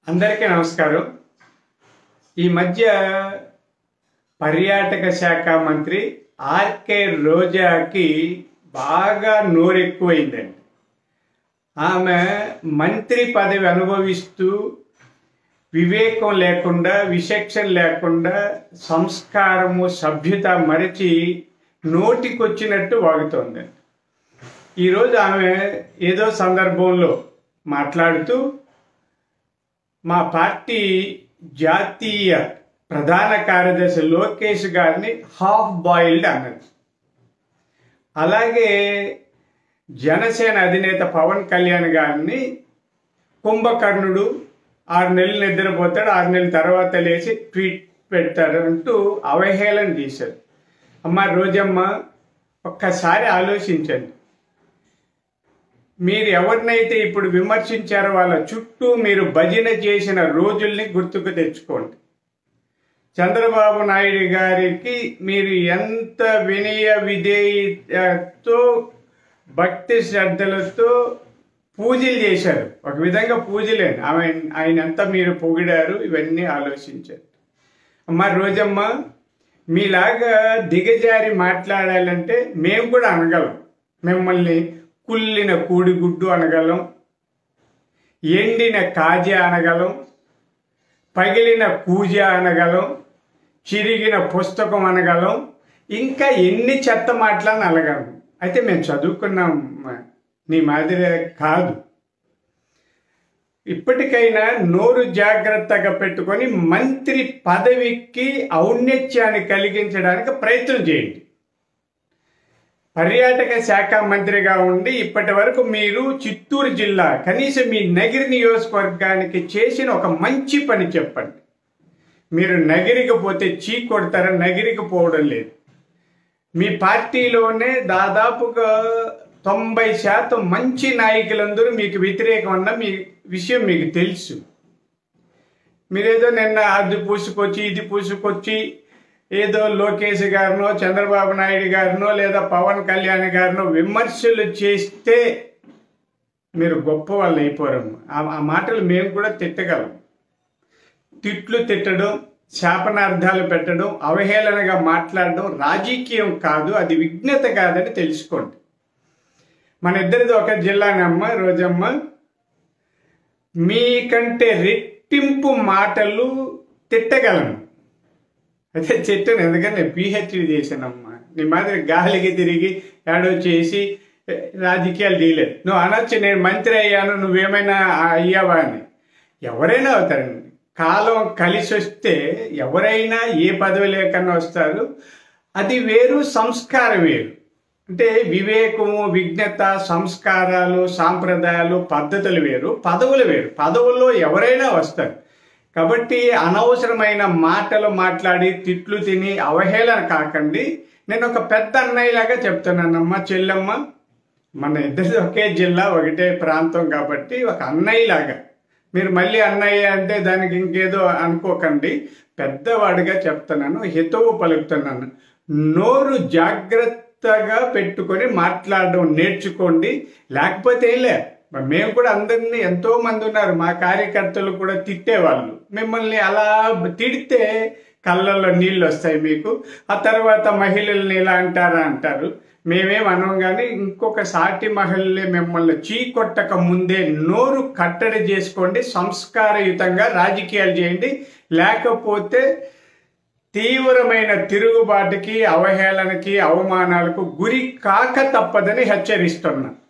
అందరికీ నమస్కారం ఈ మధ్య పర్యాటక శాఖ మంత్రి ఆర్కే రోజాకి బాగా నోరెక్కువైందండి ఆమె మంత్రి పదవి అనుభవిస్తూ వివేకం లేకుండా విచక్షణ లేకుండా సంస్కారము సభ్యత మరచి నోటికొచ్చినట్టు వాగుతోందండి ఈరోజు ఆమె ఏదో సందర్భంలో మాట్లాడుతూ మా పార్టీ జాతీయ ప్రధాన కార్యదర్శి లోకేష్ గారిని హాఫ్ బాయిల్డ్ అన్నది అలాగే జనసేన అధినేత పవన్ కళ్యాణ్ గారిని కుంభకర్ణుడు ఆరు నెలలు నిద్రపోతాడు ఆరు నెలల తర్వాత లేచి ట్వీట్ పెడతాడు అంటూ అవహేళన చేశారు అమ్మ రోజమ్మ ఒక్కసారి ఆలోచించండి మీరు ఎవరినైతే ఇప్పుడు విమర్శించారో వాళ్ళ చుట్టూ మీరు భజన చేసిన రోజుల్ని గుర్తుకు తెచ్చుకోండి చంద్రబాబు నాయుడు గారికి మీరు ఎంత వినయ విధేయతతో భక్తి శ్రద్ధలతో పూజలు చేశారు ఒక విధంగా పూజలే ఆమె ఆయన అంతా మీరు పొగిడారు ఇవన్నీ ఆలోచించారు అమ్మ రోజమ్మ మీలాగా దిగజారి మాట్లాడాలంటే మేము కూడా అనగలం మిమ్మల్ని కుళ్ళిన కూడిగుడ్డు అనగలం ఎండిన కాజా అనగలం పగిలిన కూజ అనగలం చిరిగిన పుస్తకం అనగలం ఇంకా ఎన్ని చెత్త మాటలని అనగలం అయితే మేము చదువుకున్నాం నీ మాదిరి కాదు ఇప్పటికైనా నోరు జాగ్రత్తగా పెట్టుకొని మంత్రి పదవికి ఔన్నత్యాన్ని కలిగించడానికి ప్రయత్నం చేయండి పర్యాటక శాఖ మంత్రిగా ఉండి ఇప్పటి వరకు మీరు చిత్తూరు జిల్లా కనీసం మీ నగిరి నియోజకవర్గానికి చేసిన ఒక మంచి పని చెప్పండి మీరు నగిరికి పోతే చీ కొడతారా నగిరికి పోవడం లేదు మీ పార్టీలోనే దాదాపుగా తొంభై శాతం మంచి నాయకులందరూ మీకు వ్యతిరేకం అన్న మీ విషయం మీకు తెలుసు మీరేదో నిన్న అది పూసుకొచ్చి ఇది పూసుకొచ్చి ఏదో లోకేష్ గారినో చంద్రబాబు నాయుడు గారినో లేదా పవన్ కళ్యాణ్ గారినో విమర్శలు చేస్తే మీరు గొప్ప వాళ్ళు అయిపోరమ్మ ఆ మాటలు మేము కూడా తిట్టగలం తిట్లు తిట్టడం శాపనార్థాలు పెట్టడం అవహేళనగా మాట్లాడడం రాజకీయం కాదు అది విఘ్నత కాదని తెలుసుకోండి మన ఇద్దరిది ఒక జిల్లానమ్మ రోజమ్మ మీకంటే రెట్టింపు మాటలు తిట్టగలను అదే చెట్టును ఎందుకంటే నేను పిహెచ్డి చేశానమ్మా నీ మాదిరి గాలికి తిరిగి ఏడో చేసి రాజకీయాలు డీలేదు నువ్వు అనొచ్చు నేను మంత్రి అయ్యాను నువ్వేమైనా అయ్యావా అని ఎవరైనా అవుతారండి కాలం కలిసి వస్తే ఎవరైనా ఏ పదవి లేకన్నా వస్తారు అది వేరు సంస్కారం వేరు అంటే వివేకము విజ్ఞత సంస్కారాలు సాంప్రదాయాలు పద్ధతులు వేరు పదవులు వేరు పదవుల్లో ఎవరైనా వస్తారు కాబట్టి అనవసరమైన మాటలు మాట్లాడి తిట్లు తిని అవహేళన కాకండి నేను ఒక పెద్ద అన్నయ్యలాగా చెప్తున్నానమ్మా చెల్లెమ్మ మన ఇద్దరిది ఒకే జిల్లా ఒకటే ప్రాంతం కాబట్టి ఒక అన్నయ్యలాగా మీరు మళ్ళీ అన్నయ్య అంటే దానికి ఇంకేదో అనుకోకండి పెద్దవాడిగా చెప్తున్నాను హితవు పలుకుతున్నాను నోరు జాగ్రత్తగా పెట్టుకొని మాట్లాడడం నేర్చుకోండి లేకపోతే లే మేము కూడా అందరినీ ఎంతో మంది ఉన్నారు మా కార్యకర్తలు కూడా తిట్టేవాళ్ళు మిమ్మల్ని అలా తిడితే కళ్ళల్లో నీళ్ళు వస్తాయి మీకు ఆ తర్వాత మహిళల్ని ఇలా అంటారా అంటారు మేమేం అనం కానీ ఇంకొక సాటి మహిళలే మిమ్మల్ని చీకొట్టక ముందే నోరు కట్టడి చేసుకోండి సంస్కారయుతంగా రాజకీయాలు చేయండి లేకపోతే తీవ్రమైన తిరుగుబాటుకి అవహేళనకి అవమానాలకు గురి కాక తప్పదని హెచ్చరిస్తున్నా